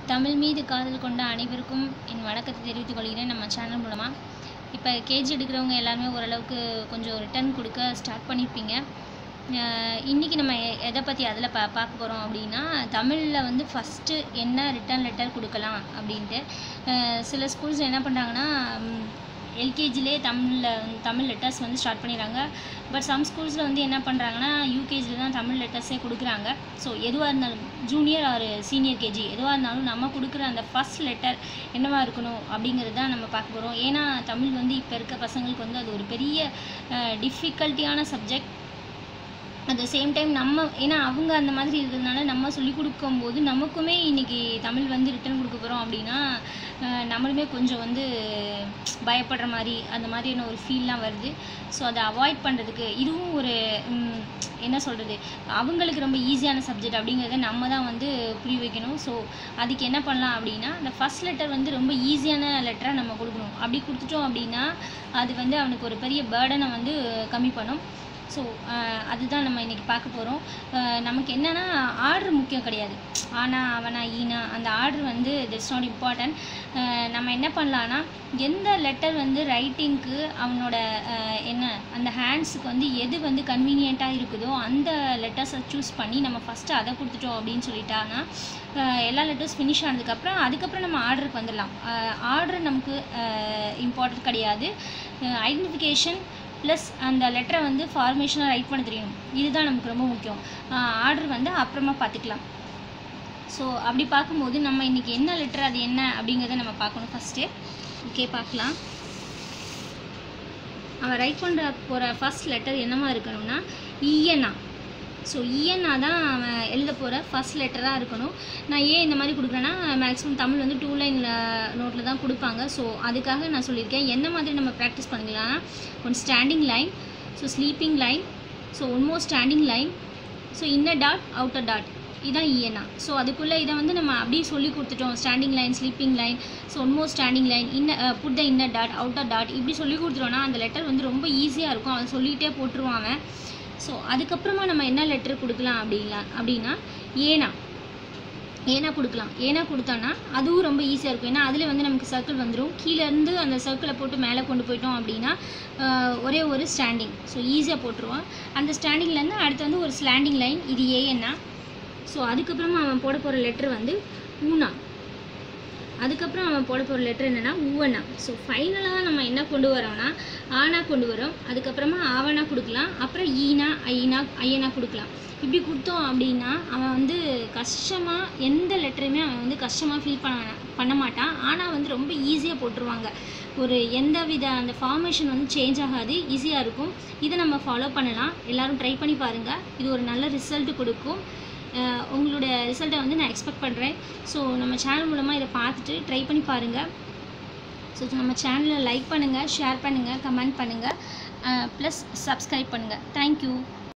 தமிழ் மீது காதல் கொண்ட அனைவருக்கும் என் வணக்கத்தை தெரிவித்துக் கொள்கிறேன் நம்ம சேனல் மூலமாக இப்போ கேஜி எடுக்கிறவங்க எல்லாருமே ஓரளவுக்கு கொஞ்சம் ரிட்டர்ன் கொடுக்க ஸ்டார்ட் பண்ணியிருப்பீங்க இன்றைக்கி நம்ம எ- எதை பற்றி அதில் பா பார்க்க போகிறோம் அப்படின்னா தமிழில் வந்து ஃபஸ்ட்டு என்ன ரிட்டர்ன் லெட்டர் கொடுக்கலாம் அப்படின்ட்டு அஹ் சில ஸ்கூல்ஸ் என்ன பண்ணுறாங்கன்னா எல்கேஜிலே தமிழில் தமிழ் லெட்டர்ஸ் வந்து ஸ்டார்ட் பண்ணிடுறாங்க பட் சம் ஸ்கூல்ஸில் வந்து என்ன பண்ணுறாங்கன்னா யூகேஜியில் தான் தமிழ் லெட்டர்ஸே கொடுக்குறாங்க ஸோ எதுவாக இருந்தாலும் ஜூனியர் ஆர் சீனியர் கேஜி எதுவாக இருந்தாலும் நம்ம கொடுக்குற அந்த ஃபஸ்ட் லெட்டர் என்னவா இருக்கணும் அப்படிங்கிறது தான் நம்ம பார்க்க போகிறோம் ஏன்னா தமிழ் வந்து இப்போ இருக்க பசங்களுக்கு வந்து அது ஒரு பெரிய டிஃபிகல்ட்டியான subject at the same time நம்ம ஏன்னா அவங்க அந்த மாதிரி இருக்கிறதுனால நம்ம சொல்லிக் கொடுக்கும்போது நமக்குமே இன்னைக்கு தமிழ் வந்து ரிட்டர்ன் கொடுக்க போகிறோம் அப்படின்னா அஹ், நம்மளுமே கொஞ்சம் வந்து பயப்படுற மாதிரி அந்த மாதிரியான ஒரு ஃபீல்லாம் வருது ஸோ அதை அவாய்ட் பண்ணுறதுக்கு இதுவும் ஒரு ம், என்ன சொல்கிறது அவங்களுக்கு ரொம்ப ஈஸியான சப்ஜெக்ட் அப்படிங்கிறத நம்ம தான் வந்து புரிய வைக்கணும் ஸோ அதுக்கு என்ன பண்ணலாம் அப்படின்னா அந்த ஃபஸ்ட் லெட்டர் வந்து ரொம்ப ஈஸியான லெட்டராக நம்ம கொடுக்கணும் அப்படி கொடுத்துட்டோம் அப்படின்னா அது வந்து அவனுக்கு ஒரு பெரிய பேர்டனை வந்து கம்மி பண்ணும் ஸோ அதுதான் நம்ம இன்றைக்கி பார்க்க போகிறோம் நமக்கு என்னென்னா ஆர்டர் முக்கியம் கிடையாது ஆனா அவனா ஈனா அந்த ஆர்டர் வந்து தட்ஸ் நாட் இம்பார்ட்டன்ட் நம்ம என்ன பண்ணலான்னா எந்த லெட்டர் வந்து ரைட்டிங்க்கு அவனோட அஹ், என்ன அந்த ஹேண்ட்ஸுக்கு வந்து எது வந்து கன்வீனியண்ட்டாக இருக்குதோ அந்த லெட்டர்ஸை சூஸ் பண்ணி நம்ம ஃபஸ்ட்டு அதை கொடுத்துட்டோம் அப்படின்னு சொல்லிட்டாங்கன்னா அஹ், எல்லா லெட்டர்ஸ் ஃபினிஷ் ஆனதுக்கப்புறம் அதுக்கப்புறம் நம்ம ஆர்டருக்கு வந்துடலாம் ஆர்டர் நமக்கு இம்பார்ட்டன்ட் கிடையாது ஐடென்டிஃபிகேஷன் ப்ளஸ் அந்த லெட்டரை வந்து ஃபார்மேஷனாக ரைட் பண்ண தெரியணும் இதுதான் நமக்கு ரொம்ப முக்கியம் ஆர்டர் வந்து அப்புறமா பார்த்துக்கலாம் ஸோ அப்படி பார்க்கும்போது நம்ம இன்றைக்கி என்ன லெட்டர் அது என்ன அப்படிங்கிறத நம்ம பார்க்கணும் ஃபஸ்ட்டு ஓகே பார்க்கலாம் அவன் ரைட் பண்ணுற போகிற ஃபர்ஸ்ட் லெட்டர் என்னவா இருக்கணும்னா இஎன்ஆ ஸோ இஎன்ஆ தான் அவன் எழுத போகிற ஃபர்ஸ்ட் லெட்டராக இருக்கணும் நான் ஏன் இந்த மாதிரி கொடுக்குறேன்னா மேக்ஸிமம் தமிழ் வந்து டூ லைன் நோட்டில் தான் கொடுப்பாங்க ஸோ அதுக்காக நான் சொல்லியிருக்கேன் என்ன மாதிரி நம்ம ப்ராக்டிஸ் பண்ணிக்கலாம்னா one standing line so sleeping line so one more standing line so inner dot outer dot இதான் இஎன்ஆ ஸோ அதுக்குள்ளே இதை வந்து நம்ம அப்படியே சொல்லி கொடுத்துட்டோம் standing line sleeping line so one more standing line இன்ன put the inner dot outer dot இப்படி சொல்லி கொடுத்துட்டோம்னா அந்த லெட்டர் வந்து ரொம்ப ஈஸியாக இருக்கும் அவன் சொல்லிகிட்டே போட்டுருவான் அவன் ஸோ அதுக்கப்புறமா நம்ம என்ன லெட்டர் கொடுக்கலாம் அப்படின்னா அப்படின்னா ஏனா ஏனா கொடுக்கலாம் ஏனா கொடுத்தோன்னா அதுவும் ரொம்ப ஈஸியாக இருக்கும் ஏன்னா அதில் வந்து நமக்கு சர்க்கிள் வந்துடும் கீழேருந்து அந்த சர்க்கிளை போட்டு மேலே கொண்டு போயிட்டோம் அப்படின்னா ஆஹ், ஒரே ஒரு ஸ்டாண்டிங் ஸோ ஈஸியாக போட்டுருவான் அந்த ஸ்டாண்டிங்லேருந்து அடுத்து வந்து ஒரு ஸ்லாண்டிங் லைன் இது ஏஎன்னா ஸோ அதுக்கப்புறமா அவன் போட போகிற லெட்டர் வந்து ஊனா அதுக்கப்புறம் அவன் போட போகிற லெட்டர் என்னென்னா ஊவனா ஸோ ஃபைனலாக நம்ம என்ன கொண்டு வரோம்னா ஆனா கொண்டு வரோம் அதுக்கப்புறமா ஆவனா கொடுக்கலாம் அப்புறம் ஈனா ஐனா ஐயனா கொடுக்கலாம் இப்படி கொடுத்தோம் அப்படின்னா அவன் வந்து கஷ்டமாக எந்த லெட்டருமே அவன் வந்து கஷ்டமாக ஃபீல் பண்ண பண்ண மாட்டான் ஆனால் வந்து ரொம்ப ஈஸியாக போட்டுருவாங்க ஒரு எந்த வித அந்த ஃபார்மேஷன் வந்து சேஞ்ச் ஆகாது ஈஸியாக இருக்கும் இதை நம்ம ஃபாலோ பண்ணலாம் எல்லாரும் ட்ரை பண்ணி பாருங்கள் இது ஒரு நல்ல ரிசல்ட் கொடுக்கும் அஹ் உங்களோட ரிசல்ட்டை வந்து நான் எக்ஸ்பெக்ட் பண்ணுறேன் ஸோ நம்ம சேனல் மூலமாக இதை பார்த்துட்டு ட்ரை பண்ணி பாருங்கள் ஸோ நம்ம சேனலை லைக் பண்ணுங்கள் ஷேர் பண்ணுங்கள் கமெண்ட் பண்ணுங்கள் ப்ளஸ் சப்ஸ்கிரைப் பண்ணுங்கள் தேங்க்யூ